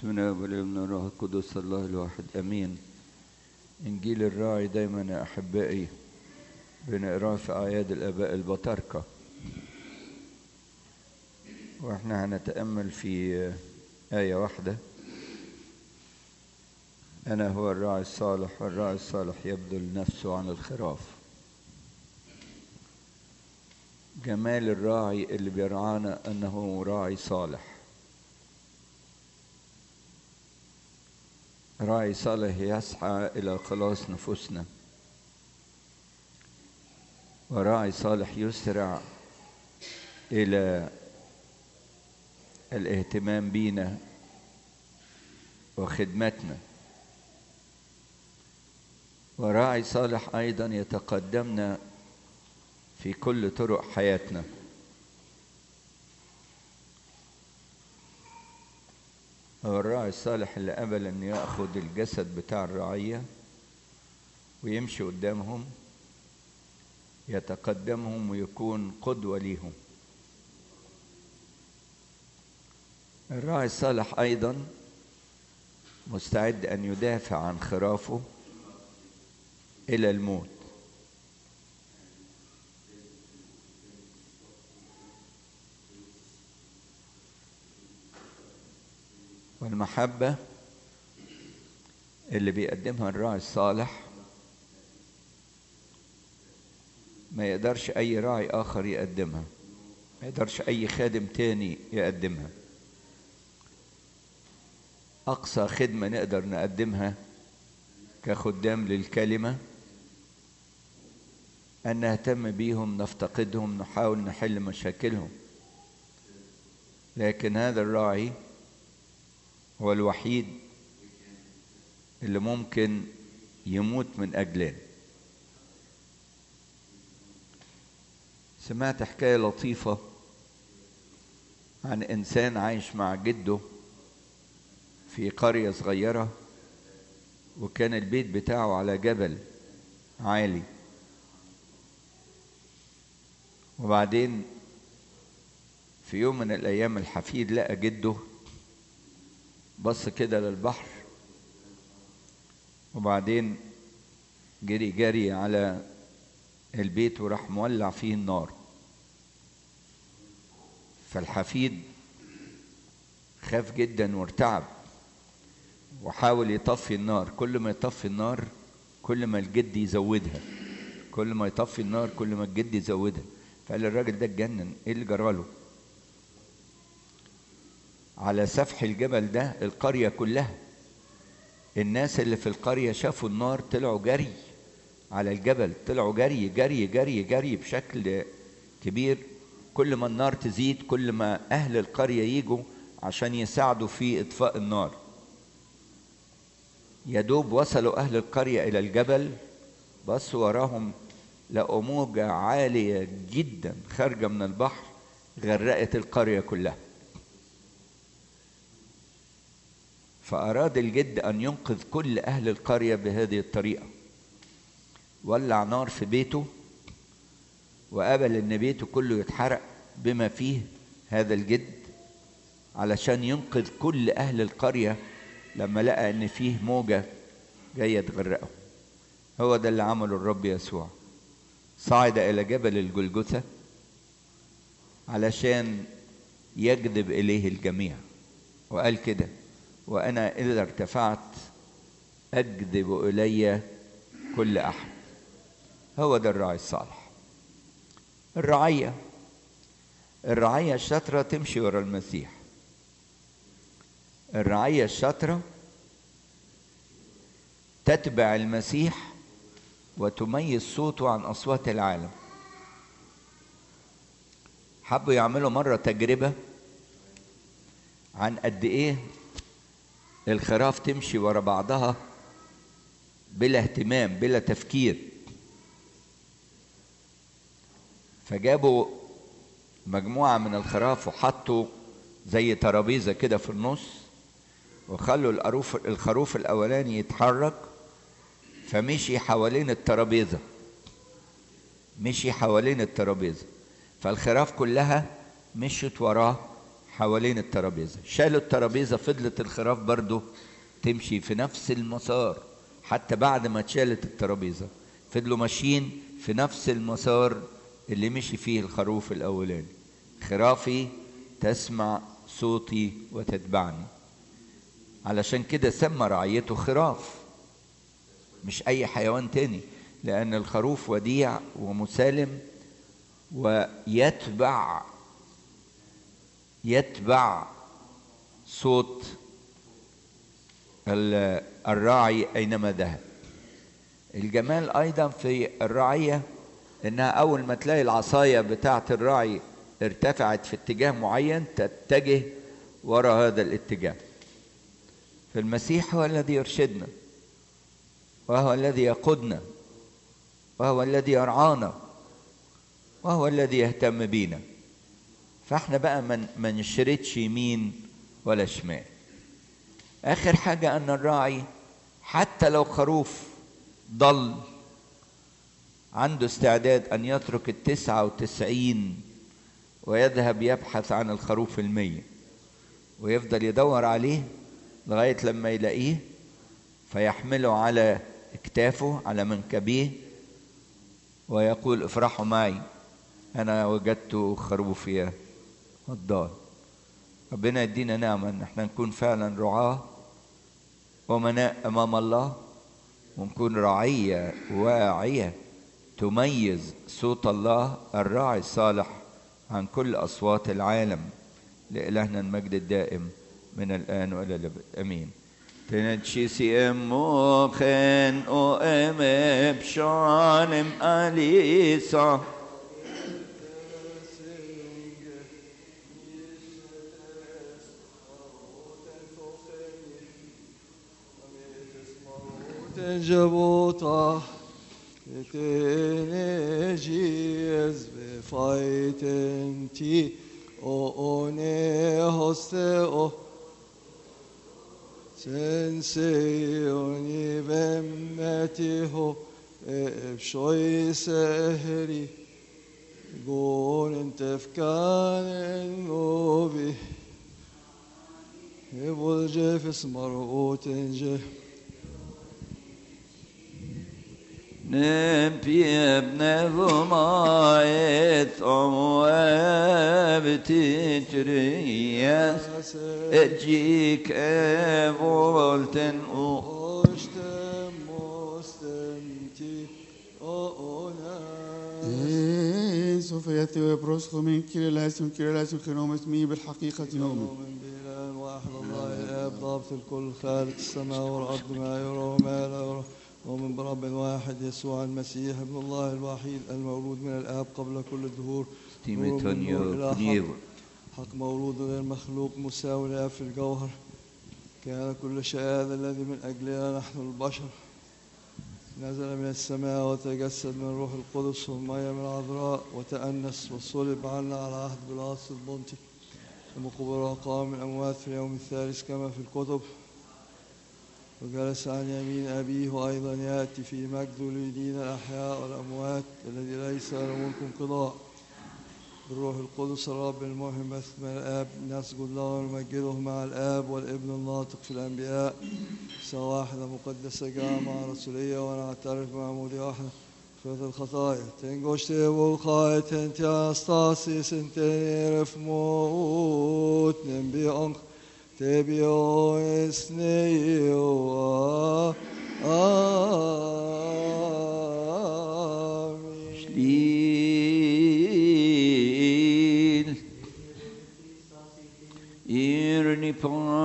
بسم الله والابن والروح القدس الله الواحد امين انجيل الراعي دايما يا احبائي بنقراه في اعياد الاباء البطاركه واحنا هنتامل في ايه واحده انا هو الراعي الصالح والراعي الصالح يبذل نفسه عن الخراف جمال الراعي اللي بيرعانا انه راعي صالح راعي صالح يسعى إلى خلاص نفوسنا وراعي صالح يسرع إلى الاهتمام بينا وخدمتنا وراعي صالح أيضا يتقدمنا في كل طرق حياتنا هو الراعي الصالح اللي قبل ان ياخد الجسد بتاع الرعيه ويمشي قدامهم يتقدمهم ويكون قدوه ليهم الراعي الصالح ايضا مستعد ان يدافع عن خرافه الى الموت والمحبة اللي بيقدمها الراعي الصالح ما يقدرش أي راعي آخر يقدمها ما يقدرش أي خادم تاني يقدمها أقصى خدمة نقدر نقدمها كخدام للكلمة أن نهتم بيهم نفتقدهم نحاول نحل مشاكلهم لكن هذا الراعي هو الوحيد اللي ممكن يموت من أجلنا سمعت حكاية لطيفة عن إنسان عايش مع جده في قرية صغيرة وكان البيت بتاعه على جبل عالي وبعدين في يوم من الأيام الحفيد لقى جده بص كده للبحر وبعدين جري جري على البيت وراح مولع فيه النار فالحفيد خاف جدا وارتعب وحاول يطفي النار كل ما يطفي النار كل ما الجد يزودها كل ما يطفي النار كل ما الجد يزودها فقال الراجل ده اتجنن ايه اللي جراله على سفح الجبل ده القرية كلها الناس اللي في القرية شافوا النار طلعوا جري على الجبل طلعوا جري جري جري جري بشكل كبير كل ما النار تزيد كل ما أهل القرية يجوا عشان يساعدوا في إطفاء النار يدوب وصلوا أهل القرية إلى الجبل بصوا وراهم لقوا موجة عالية جدا خارجة من البحر غرقت القرية كلها فأراد الجد أن ينقذ كل أهل القرية بهذه الطريقة ولع نار في بيته وقبل إن بيته كله يتحرق بما فيه هذا الجد علشان ينقذ كل أهل القرية لما لقى إن فيه موجة جاية تغرقه هو ده اللي عمله الرب يسوع صعد إلى جبل الجلجثة علشان يجذب إليه الجميع وقال كده وأنا إذا ارتفعت أجذب إلي كل أحد هو ده الراعي الصالح الرعية الرعية الشاطرة تمشي ورا المسيح الرعية الشاطرة تتبع المسيح وتميز صوته عن أصوات العالم حبوا يعملوا مرة تجربة عن قد إيه الخراف تمشي ورا بعضها بلا اهتمام بلا تفكير فجابوا مجموعة من الخراف وحطوا زي ترابيزة كده في النص وخلوا الخروف الخروف الأولاني يتحرك فمشي حوالين الترابيزة مشي حوالين الترابيزة فالخراف كلها مشيت وراه حوالين الترابيزة شالوا الترابيزة فضلت الخراف برضو تمشي في نفس المسار حتى بعد ما اتشالت الترابيزة فضلوا ماشيين في نفس المسار اللي مشي فيه الخروف الأولاني خرافي تسمع صوتي وتتبعني علشان كده سمى رعيته خراف مش أي حيوان تاني لأن الخروف وديع ومسالم ويتبع يتبع صوت الراعي أينما ذهب الجمال أيضا في الرعية إنها أول ما تلاقي العصاية بتاعة الراعي ارتفعت في اتجاه معين تتجه وراء هذا الاتجاه فالمسيح هو الذي يرشدنا وهو الذي يقودنا وهو الذي يرعانا وهو الذي يهتم بينا فاحنا بقى من ما نشردش يمين ولا شمال اخر حاجه ان الراعي حتى لو خروف ضل عنده استعداد ان يترك التسعه وتسعين ويذهب يبحث عن الخروف المية ويفضل يدور عليه لغاية لما يلاقيه فيحمله على اكتافه على منكبيه ويقول افرحوا معي انا وجدت خروفي الضال ربنا يدينا نعمة ان احنا نكون فعلا رعاة ومناء امام الله ونكون رعية واعية تميز صوت الله الراعي الصالح عن كل اصوات العالم لالهنا المجد الدائم من الان والى الابد امين تنتشيسي اموخن او ام بشانم اليسا جبوطة تنجيز بفايتنتي او اوني هستو سنسيوني بمته بشوي سهري قول انت فكان النوبي يبول جيفس مرقوت جه نبيب نظمايت أمواب تجريس اجيك اولتن أشتم مستمتي أونا سوف يأتي ويبرزخ من كيرلاس كيرلاس خيرهم اسمه بالحقيقة يوم نؤمن بإله واحد الله الآب ضابط الكل خالق السماء والأرض ما يرى وما لا يرى ومن برب واحد يسوع المسيح ابن الله الوحيد المولود من الآب قبل كل الدهور نور من نور تيميتونيو إلى حق. كنيفو حق مولود غير مخلوق مساوي لها في الجوهر كان كل شيء هذا الذي من أجلنا نحن البشر نزل من السماء وتجسد من روح القدس والمية من العذراء وتأنس وصلب عنا على عهد بلاس البنطي ثم قبر وقام من الأموات في اليوم الثالث كما في الكتب وجلس عن يمين أبيه وأيضا يأتي في مجد ليدين الأحياء والأموات الذي ليس له ملك انقضاء بالروح القدس الرب المهم من الآب نسجد له ونمجده مع الآب والابن الناطق في الأنبياء سواء واحدة مقدسة جامعة رسولية ونعترف بمعمودية واحدة في الخطايا تنجوش تيبو الخاية تنتي أستاسي سنتين موت نبي أنق تبيو اسنيو آمين شليل إيرني